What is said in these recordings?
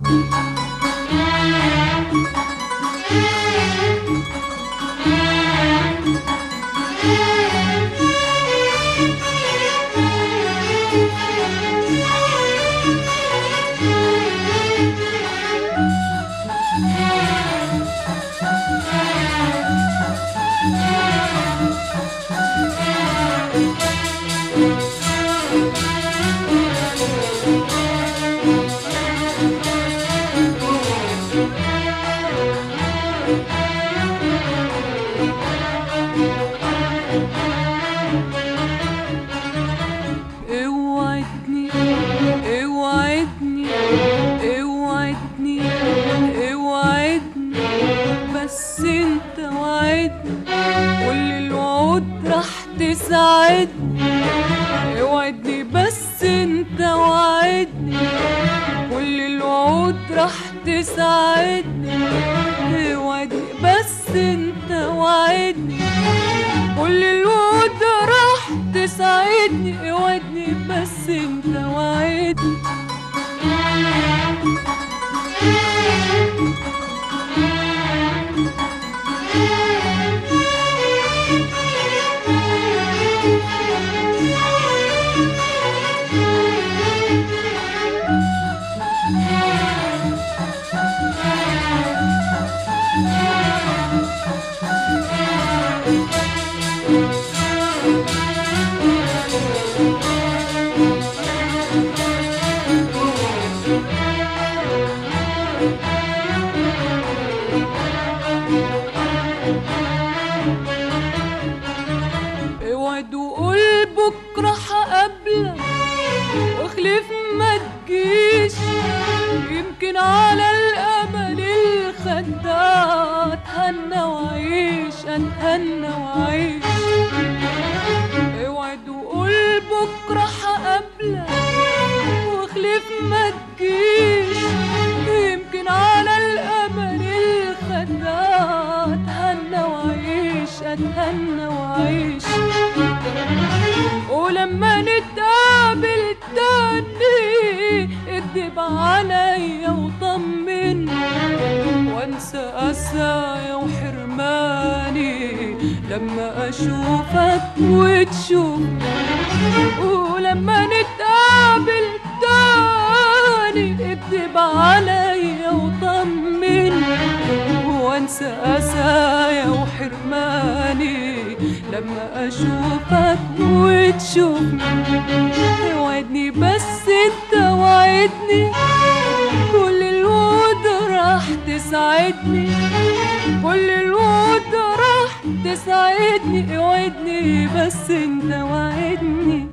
اوعدني اوعدني اوعدني اوعدني بس انت وعدني كل الوعود راح تساعدني اوعدني بس انت وعدني كل الوعود راح تساعدني اوعدني بس انت وعدني كل الوعود راح تساعدني اوعدني بس انت وعدني اوعد وقول بكره هقابلك واخلف ما تجيش يمكن على الامل الخداع اتهنى واعيش اتهنى واعيش اوعد وقول بكره هقابلك واخلف ما تجيش يمكن على الامل الخداع اتهنى واعيش اتهنى واعيش ولما نتقابل تاني اكدب عليا وطمني وانسى اسايا وحرماني لما اشوفك وتشوفني ولما نتقابل تاني اكدب عليا وطمني وانسى اسايا وحرماني لما اشوفك وتشوفني وعدني بس انت وعدني كل الوعود راح تسعدني كل الوعود راح تسعدني اوعدني بس انت وعدني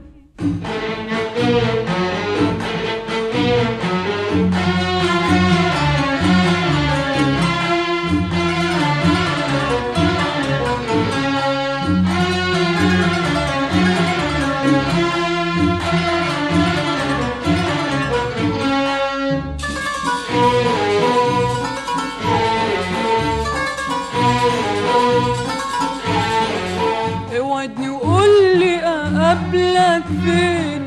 اوعدني وقول لي اقابلك فين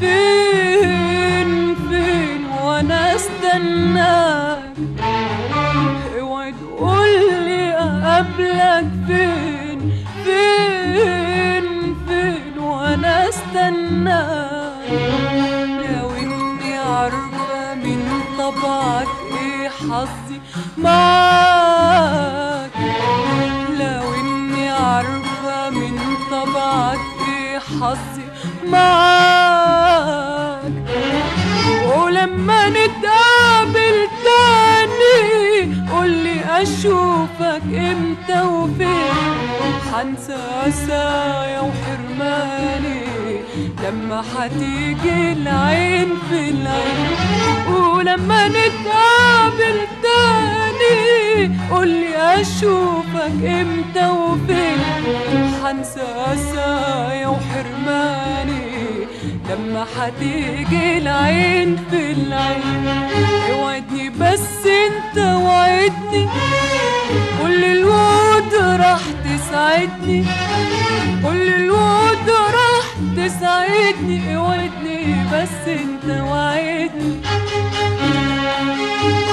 فين فين وانا استناك اوعد وقول لي اقابلك فين فين فين وانا استناك لو اني عارفه من طبعك ايه حظي معاك لو اني عارفه من طبعك ايه حظي معاك ولما نتقابل تاني قولي اشوفك امتى وفين حنسى اسايا وحرماني لما حتيجي العين في العين ولما نتقابل تاني قولي اشوفك امتى وفين حنسى اسايا وحرماني لما حتيجي العين في العين اوعدني بس انت وعدني كل الوعود راح تسعدني كل الوعود راح تسعدني اوعدني بس انت وعدني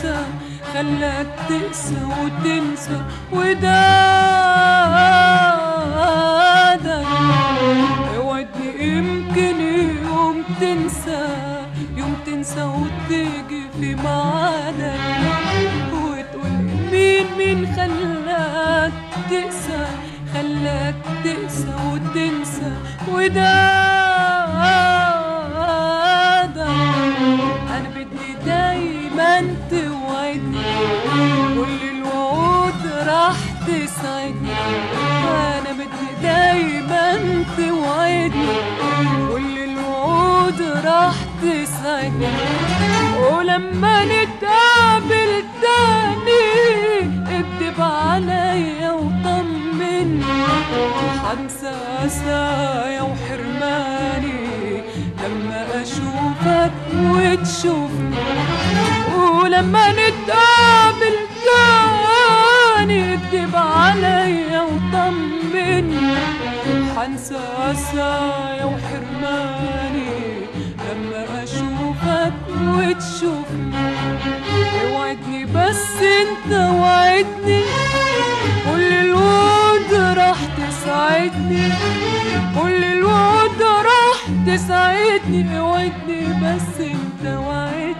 وتنسى خلاك تقسى وتنسى ودادك اوعدني يمكن يوم تنسى يوم تنسى وتيجي في ميعادك وتقول مين مين خلاك تقسى خلاك تقسى وتنسى ودادك انا بدي دايما توعدني كل الوعود راح تسعدني انا بدي دايما توعدني كل الوعود راح تسعدني ولما نتقابل تاني اكدب عليا وطمني حنسى أسايا وحرماني لما أشوفك وتشوفني ولما نتقابل تاني اكدب عليا وطمني حنسى أسايا وحرماني لما أشوفك وتشوفني اوعدني بس انت وعدني كل الوعود راح تسعدني كل الوعود راح تسعدني اوعدني بس انت وعدني